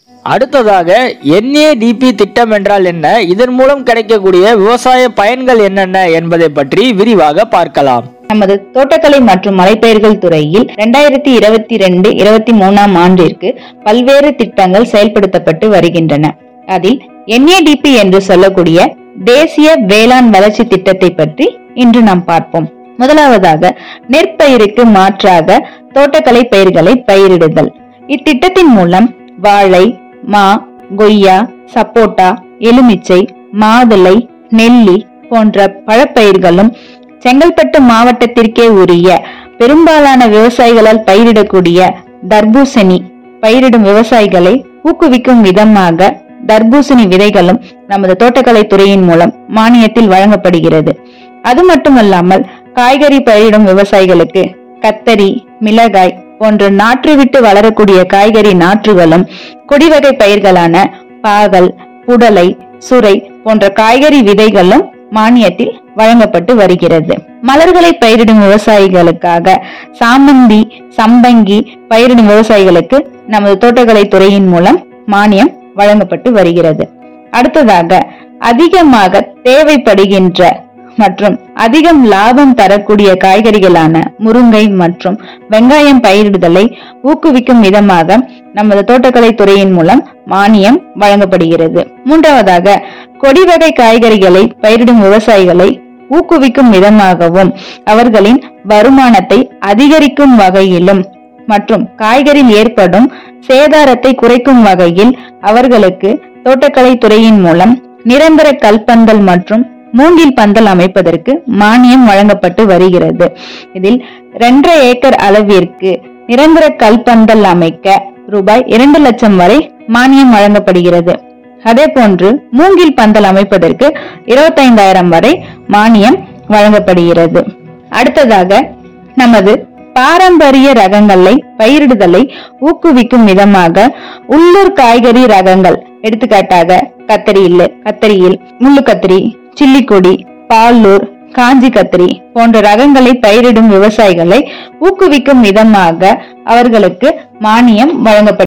அடுத்ததாக என்ஏடிபி திட்டம் என்றால் என்ன இதன் மூலம் கிடைக்கக்கூடிய விவசாய பயன்கள் என்னென்ன என்பதை பற்றி விரிவாக பார்க்கலாம் நமது தோட்டக்கலை மற்றும் மலைப்பயிர்கள் துறையில் இரண்டாயிரத்தி இருபத்தி ரெண்டு இருபத்தி மூணாம் ஆண்டிற்கு பல்வேறு திட்டங்கள் செயல்படுத்தப்பட்டு வருகின்றன அதில் என்ஏடிபி என்று சொல்லக்கூடிய தேசிய வேளாண் வளர்ச்சி திட்டத்தை பற்றி இன்று நாம் பார்ப்போம் முதலாவதாக நெற்பயிருக்கு மாற்றாக தோட்டக்கலை பயிர்களை பயிரிடுதல் இத்திட்டத்தின் மூலம் வாழை மா கொய்யா சப்போட்டா எலுமிச்சை மாதுளை நெல்லி போன்ற பழப்பயிர்களும் செங்கல்பட்டு மாவட்டத்திற்கே உரிய பெரும்பாலான விவசாயிகளால் பயிரிடக்கூடிய தர்பூசணி பயிரிடும் விவசாயிகளை ஊக்குவிக்கும் விதமாக தர்பூசணி விதைகளும் நமது தோட்டக்கலை துறையின் மூலம் மானியத்தில் வழங்கப்படுகிறது அது மட்டுமல்லாமல் காய்கறி பயிரிடும் விவசாயிகளுக்கு கத்தரி மிளகாய் போன்ற நாற்று விட்டு வளரக்கூடிய காய்கறி நாற்றுகளும் கொடிவகை பயிர்களான பாகல் புடலை சுரை போன்ற காய்கறி விதைகளும் மானியத்தில் வழங்கப்பட்டு வருகிறது மலர்களை பயிரிடும் விவசாயிகளுக்காக சாமந்தி சம்பங்கி பயிரிடும் விவசாயிகளுக்கு நமது தோட்டக்கலை துறையின் மூலம் மானியம் வழங்கப்பட்டு வருகிறது அடுத்ததாக அதிகமாக தேவைப்படுகின்ற மற்றும் அதிகம் லாபம் தரக்கூடிய காய்கறிகளான முருங்கை மற்றும் வெங்காயம் பயிரிடுதலை ஊக்குவிக்கும் விதமாக நமது தோட்டக்கலை துறையின் மூலம் மானியம் வழங்கப்படுகிறது மூன்றாவதாக கொடி வகை காய்கறிகளை பயிரிடும் விவசாயிகளை ஊக்குவிக்கும் விதமாகவும் அவர்களின் வருமானத்தை அதிகரிக்கும் வகையிலும் மற்றும் காய்கறியில் ஏற்படும் சேதாரத்தை குறைக்கும் வகையில் அவர்களுக்கு தோட்டக்கலை துறையின் மூலம் நிரந்தர கல்பந்தல் மற்றும் மூங்கில் பந்தல் அமைப்பதற்கு மானியம் வழங்கப்பட்டு வருகிறது இதில் இரண்டரை ஏக்கர் அளவிற்கு நிரந்தர கல்பந்தல் அமைக்க ரூபாய் இரண்டு லட்சம் வரை மானியம் வழங்கப்படுகிறது அதே போன்று மூங்கில் பந்தல் அமைப்பதற்கு இருபத்தைந்தாயிரம் வரை மானியம் வழங்கப்படுகிறது அடுத்ததாக நமது பாரம்பரிய ரகங்களை பயிரிடுதலை ஊக்குவிக்கும் விதமாக உள்ளூர் காய்கறி ரகங்கள் எடுத்துக்காட்டாக கத்தரியில் கத்தரியில் முள்ளு கத்திரி சில்லிக்கொடி பாலூர் காஞ்சி கத்திரி போன்ற ரகங்களை பயிரிடும் விவசாயிகளை ஊக்குவிக்கும் விதமாக அவர்களுக்கு மானியம் வழங்கப்படுகிறது